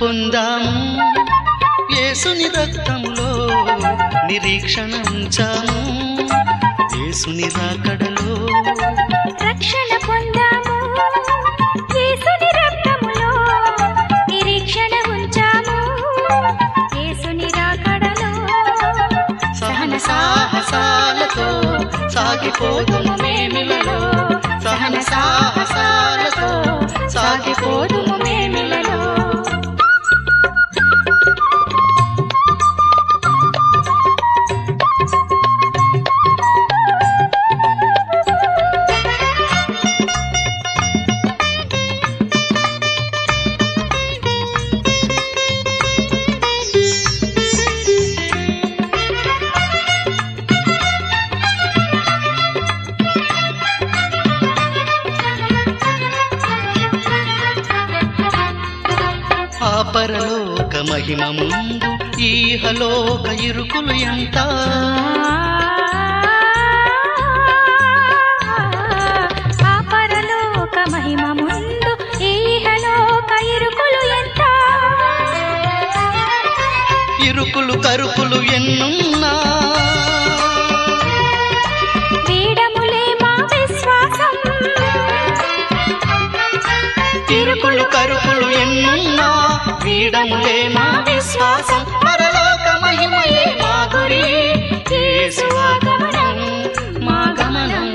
పొందాము యేసుని రక్తంలో నిరీక్షణ ఉంచాము యేసుని రాకడలో రక్షణ పొందాము యేసుని రక్తములో నిరీక్షణ ఉంచాము యేసుని రాకడలో సహన సాహసాలతో సాగిపోదుము మేమిలలో సహన సాహసాలతో సాగిపోదుము మేమిలలో ఆ పరలోక మహిమ ముందు ఈహలోక ఇరుకులు ఎంత ఆ పరలోక మహిమ ముందు ఈహలోక ఇరుకులు ఎంత ఇరుకులు కరుకులు ఎన్నున్నా వీడములే మా విశ్వాసం ఇరుకులు కరుకులు ఎన్నున్నా వీడములే మా విశ్వాసం పరలోక మహిమయే మా గురి యేసు ఆగమనం మా గమనం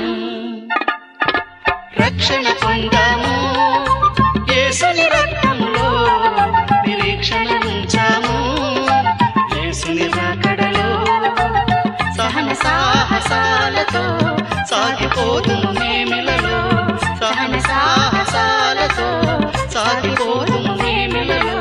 రక్షణ పొందాము యేసుని రక్తములో నిరీక్షణ ఉంచాము యేసుని రాకడలో సహన సాహసాలతో సాగిపోదుము మేమిలలో సహన సాహసాలతో సాగిపోదుము మేమిలలో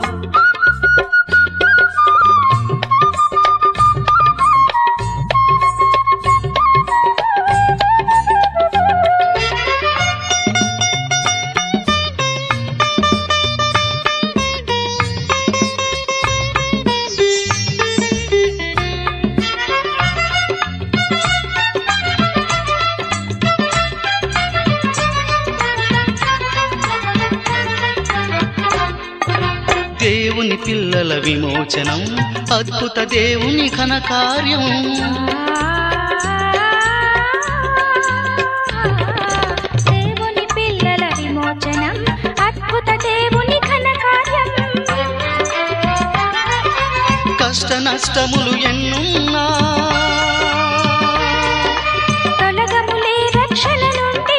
దేవుని పిల్లల విమోచనం అద్భుత దేవుని ఘన కార్యం దేవుని పిల్లల విమోచనం అద్భుత దేవుని ఘన కార్యం కష్ట నష్టములు ఎన్నున్నా తొలగములే రక్షణ నుండి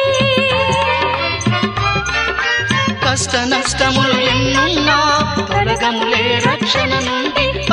కష్ట నష్టములు ఎన్నున్నా తొలగములే రక్షణ నుండి